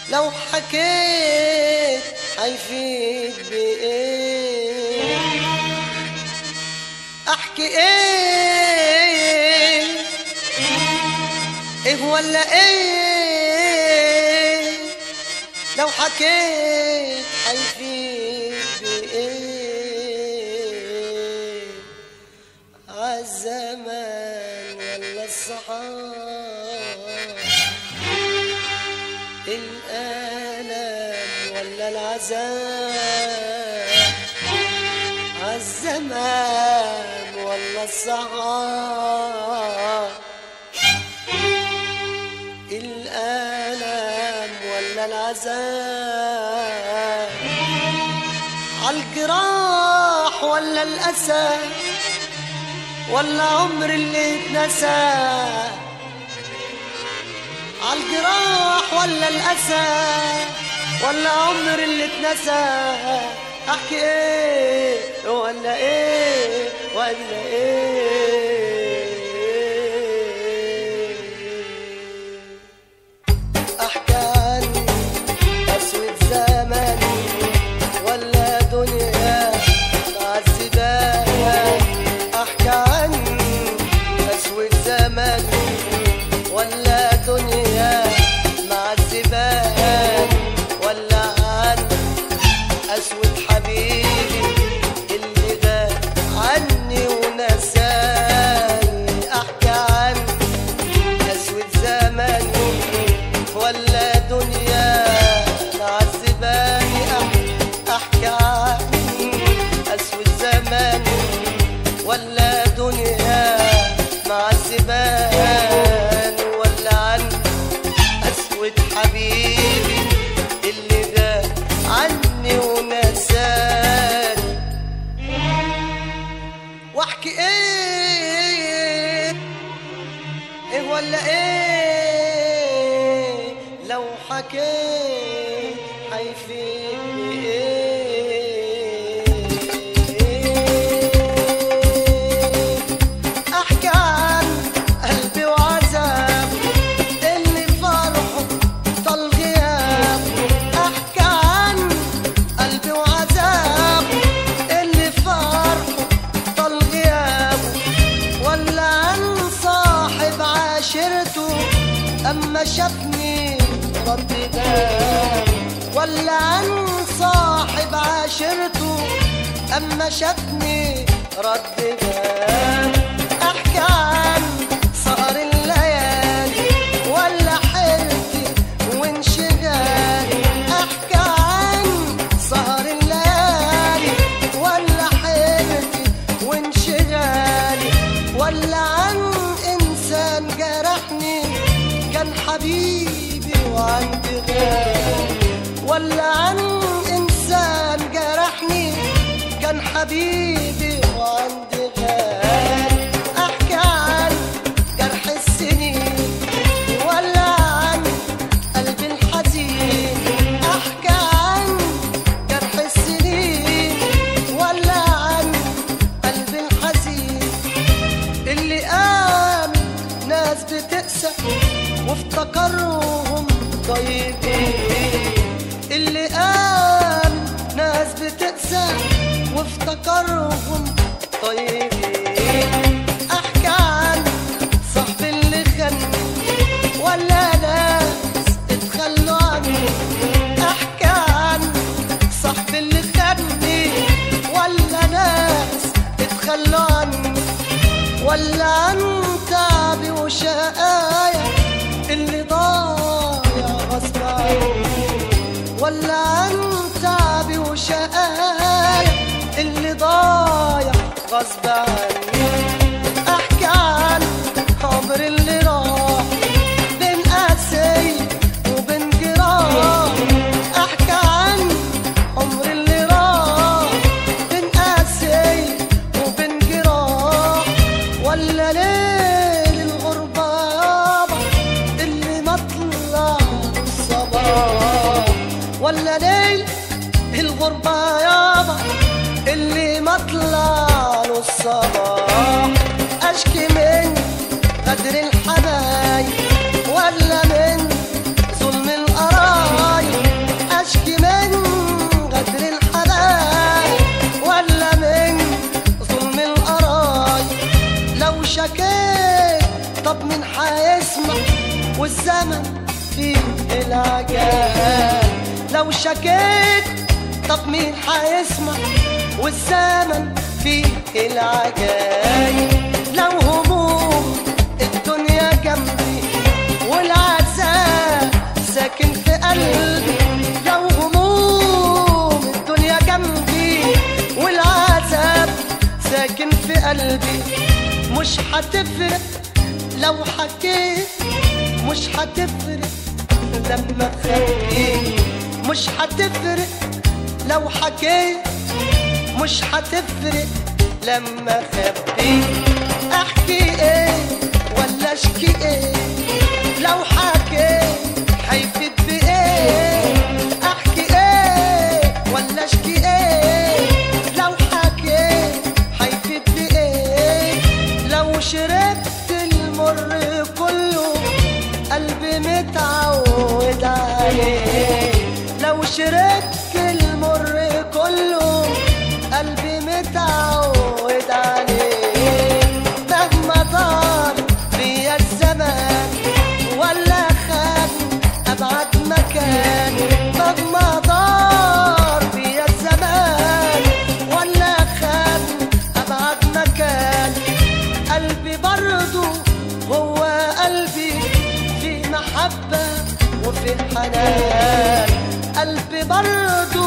لو حكيت هيفيد بإيه أحكي إيه إيه ولا إيه لو حكيت هيفيد بإيه عالزمان ولا الصحاب الآلام ولا العذاب عالزمان ولا الصحاب الآلام ولا العذاب عالجراح ولا الأسى ولا عمر اللي اتنسى عالجراح ولا الأسى ولا عمر اللي اتنسى احكي ايه ولا ايه ولا ايه احكي عن قسوة زمني ولا دنيا معذباها احكي عن قسوة زمني ولا دنيا معذباها ولا عن قسوة حبيبي اللي غاب عني ونساني احكي عن قسوة زمني ولا دنيا معذباني أح- احكي عن قسوة زمني ولا دنيا معذباني ولا عن قسوة حبيبي اللي غاب عني ونساني واحكي ايه ايه ولا ايه لو حكيت هيفيد بايه احكي عن قلبي وعذاب اللي فرحه طال غياب احكي عن قلبي وعذاب اللي فرحه طال غياب ولا عن صاحب عاشرته اما شافني رد باب ولا عن صاحب عاشرته اما شافني رد باب احكي عن سهر الليالي ولا حيرتي وانشغالي احكي عن سهر الليالي ولا حيرتي وانشغالي ولا عن انسان جرحني كان حبيبي وعندي غالي ولا عن انسان جرحني كان حبيبي وعندي غالي احكي عن جرح السنين ولا عن قلبي الحزين احكي عن جرح السنين ولا عن قلبي الحزين اللي آمن ناس بتقسى وافتكرهم طيبين اللي آمن ناس بتقسى وافتكرهم طيبين احكي عن صاحبي اللي خاني ولا ناس اتخلوا عني احكي عن صاحبي اللي خاني ولا ناس اتخلوا عني ولا عن تعبي وشقايا اللي ضايع غصب عني ولا عن تعبي وشقايا اللي ضايع غصب عني احكي عن عمر اللي راح بين قاسي وبين جراح احكي عن عمر اللي راح بين قاسي وبين جراح ولا ليل الغربة يابا اللي مطلع الصباح ولا ليل الغربة يابا اللي مطلع له الصباح اشكي من غدر الحبايب ولا من ظلم القرايب والزمن فيه العجاب لو شكيت طب مين حيسمع والزمن فيه العجايب لو هموم الدنيا جنبي والعذاب ساكن في قلبي لو هموم الدنيا جنبي والعذاب ساكن في قلبي مش هتفرق لو حكيت مش هتفرق لما خبيت مش هتفرق لو حكيت مش هتفرق لما خبيت احكي ايه ولا اشكي ايه لو حكيت هيفيد بايه احكي ايه ولا اشكي ايه لو حكيت هيفيد بايه لو شربت المر كله قلبي متعود عليه لو شربت المر كله قلبي متعود عليه مهما طال بيا الزمان ولا خد ابعد مكان مهما طال بيا الزمان ولا خد ابعد مكان قلبي برضو هو قلبي في محبة وفي حنان قلبي برضو